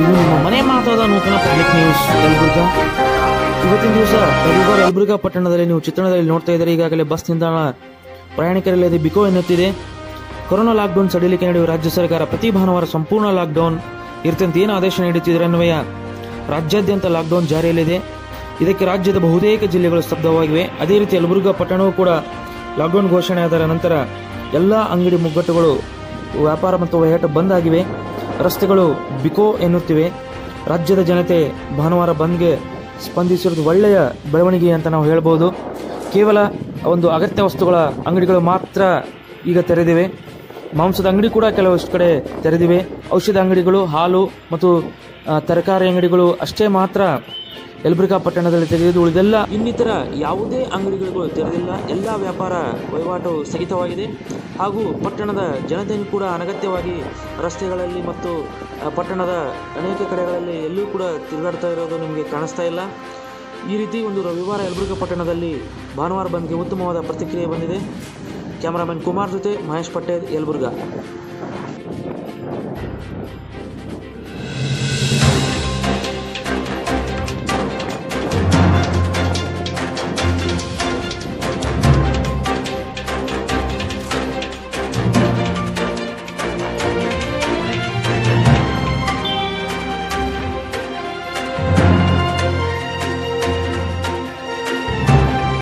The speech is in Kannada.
ಇದು ನಿಮ್ಮ ಮನೆ ಮಾತಾದ ನೂತನ ಪಬ್ಲಿಕ್ ನ್ಯೂಸ್ ಯಲಬುರ್ಗಾ ಇವತ್ತಿನ ದಿವಸ ರವಿವಾರ ಯಲಬುರ್ಗಾ ಪಟ್ಟಣದಲ್ಲಿ ನೀವು ಚಿತ್ರಣದಲ್ಲಿ ನೋಡ್ತಾ ಇದ್ದಾರೆ ಈಗಾಗಲೇ ಬಸ್ ನಿಲ್ದಾಣ ಪ್ರಯಾಣಿಕರಲ್ಲಿ ಬಿಕೋ ಎನ್ನುತ್ತಿದೆ ಕೊರೋನಾ ಲಾಕ್ಡೌನ್ ಸಡಿಲಿಕೆ ನಡೆಯುವ ರಾಜ್ಯ ಸರ್ಕಾರ ಪ್ರತಿ ಭಾನುವಾರ ಸಂಪೂರ್ಣ ಲಾಕ್ಡೌನ್ ಇರ್ತಂತೆ ಏನು ಆದೇಶ ನೀಡುತ್ತಿದೆ ಅನ್ವಯ ರಾಜ್ಯಾದ್ಯಂತ ಲಾಕ್ಡೌನ್ ಜಾರಿಯಲ್ಲಿದೆ ಇದಕ್ಕೆ ರಾಜ್ಯದ ಬಹುತೇಕ ಜಿಲ್ಲೆಗಳು ಸ್ತಬ್ಧವಾಗಿವೆ ಅದೇ ರೀತಿ ಯಲಬುರ್ಗಾ ಪಟ್ಟಣವೂ ಕೂಡ ಲಾಕ್ಡೌನ್ ಘೋಷಣೆಯಾದ ನಂತರ ಎಲ್ಲ ಅಂಗಡಿ ಮುಗ್ಗಟ್ಟುಗಳು ವ್ಯಾಪಾರ ಮತ್ತು ವಹಿವಾಟು ಬಂದ್ ಆಗಿವೆ ರಸ್ತೆಗಳು ಬಿಕೋ ಎನ್ನುತ್ತಿವೆ ರಾಜ್ಯದ ಜನತೆ ಭಾನುವಾರ ಬಂದ್ಗೆ ಸ್ಪಂದಿಸಿರುವುದು ಒಳ್ಳೆಯ ಬೆಳವಣಿಗೆ ಅಂತ ನಾವು ಹೇಳ್ಬೋದು ಕೇವಲ ಒಂದು ಅಗತ್ಯ ವಸ್ತುಗಳ ಅಂಗಡಿಗಳು ಮಾತ್ರ ಈಗ ತೆರೆದಿವೆ ಮಾಂಸದ ಅಂಗಡಿ ಕೂಡ ಕೆಲವಷ್ಟು ಕಡೆ ತೆರೆದಿವೆ ಔಷಧ ಅಂಗಡಿಗಳು ಹಾಲು ಮತ್ತು ಆ, ತರಕಾರಿ ಅಂಗಡಿಗಳು ಅಷ್ಟೇ ಮಾತ್ರ ಯಲಬುರ್ಗಾ ಪಟ್ಟಣದಲ್ಲಿ ತೆಗೆದು ಉಳಿದೆಲ್ಲ ಇನ್ನಿತರ ಯಾವುದೇ ಅಂಗಡಿಗಳು ತೆರೆದಿಲ್ಲ ಎಲ್ಲ ವ್ಯಾಪಾರ ವಹಿವಾಟು ಸ್ಥಗಿತವಾಗಿದೆ ಹಾಗೂ ಪಟ್ಟಣದ ಜನತೆಯೂ ಕೂಡ ಅನಗತ್ಯವಾಗಿ ರಸ್ತೆಗಳಲ್ಲಿ ಮತ್ತು ಆ, ಪಟ್ಟಣದ ಅನೇಕ ಕಡೆಗಳಲ್ಲಿ ಎಲ್ಲೂ ಕೂಡ ತಿರುಗಾಡ್ತಾ ಇರೋದು ನಿಮಗೆ ಕಾಣಿಸ್ತಾ ಇಲ್ಲ ಈ ರೀತಿ ಒಂದು ರವಿವಾರ ಯಲಬುರ್ಗಾ ಪಟ್ಟಣದಲ್ಲಿ ಭಾನುವಾರ ಬಂದ್ಗೆ ಉತ್ತಮವಾದ ಪ್ರತಿಕ್ರಿಯೆ ಬಂದಿದೆ ಕ್ಯಾಮರಾಮನ್ ಕುಮಾರ್ ಜೊತೆ ಮಹೇಶ್ ಪಟೇಲ್ ಯಲಬುರ್ಗಾ